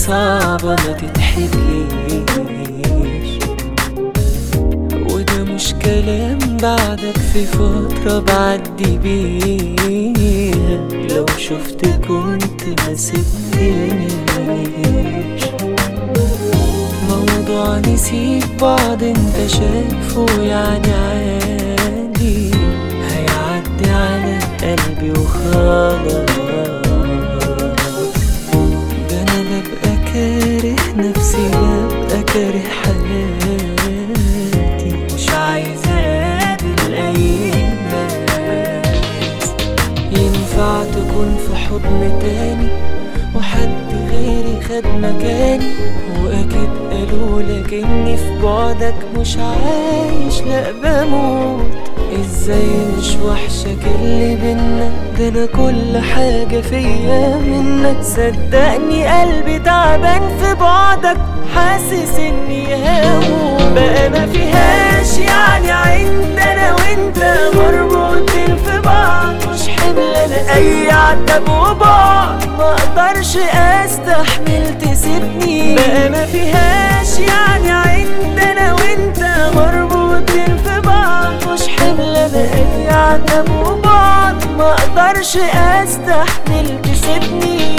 صعبة ما تتحكيش وده مش كلام بعدك في فترة بعدي بيها لو شفت كنت ما سبتنيش موضوع نسيب بعض انت شايفه يعني عادي هيعدي على قلبي وخلاص ده انا ببقى كاره نفسي ببقى كاره حياتي مش عايز اقابل اي ناس ينفع تكون في حضن تاني وحد غيري خد مكاني واكيد قالوا لك اني في بعدك مش عايش لا بموت ازاي مش وحشك اللي بينا ده انا كل حاجة فيا منك صدقني قلبي تعبان في بعدك حاسس اني هموت بقى ما فيهاش يعني عند انا وانت مربوطين في بعض مش حمل انا اي عتب وبعد ما اقدرش استحمل تسيبني بقى ما فيهاش يعني عند انا وانت مربوطين في بعض مش حمل انا اي عتب وبعد ما اقدرش استحمل تسيبني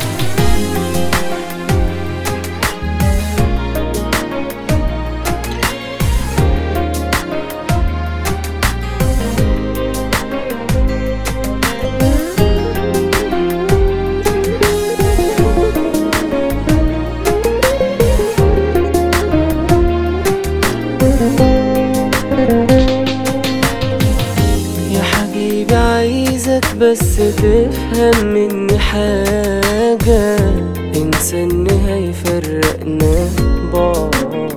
يا حبيبي عايزك بس تفهم مني حاجة انسى ان هيفرقنا بعض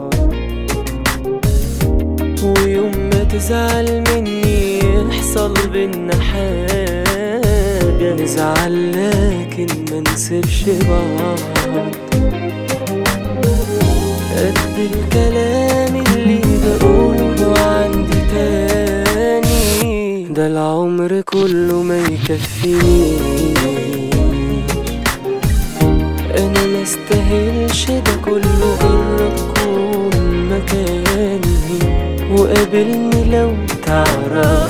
ويوم ما تزعل مني يحصل بينا حاجة نزعل لكن ما نسيبش بعض قد الكلام اللي بقوله عندي تاني ده العمر كله ما يكفيني انا ما استاهلش ده كله غيرك كون مكاني وقابلني لو تعرف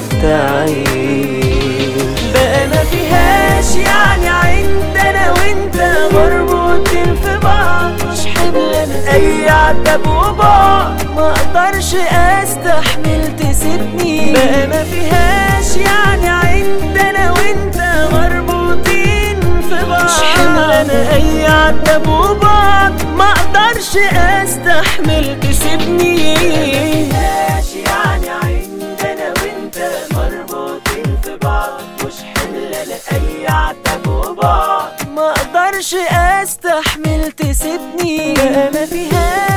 تعيش بقى ما فيهاش يعني عندنا وانت مربوطين في بعض مش حمل انا اي عتب وبعد ما اقدرش استحمل تسيبني بقى ما فيهاش يعني عندنا وانت مربوطين في بعض مش حمل انا اي عتب وبعد ما اقدرش استحمل تسيبني يعني عندنا وانت مربوطين في بعض مش حمل انا اي عتب وبعد ما اقدرش استحمل تسيبني بقى ما فيهاش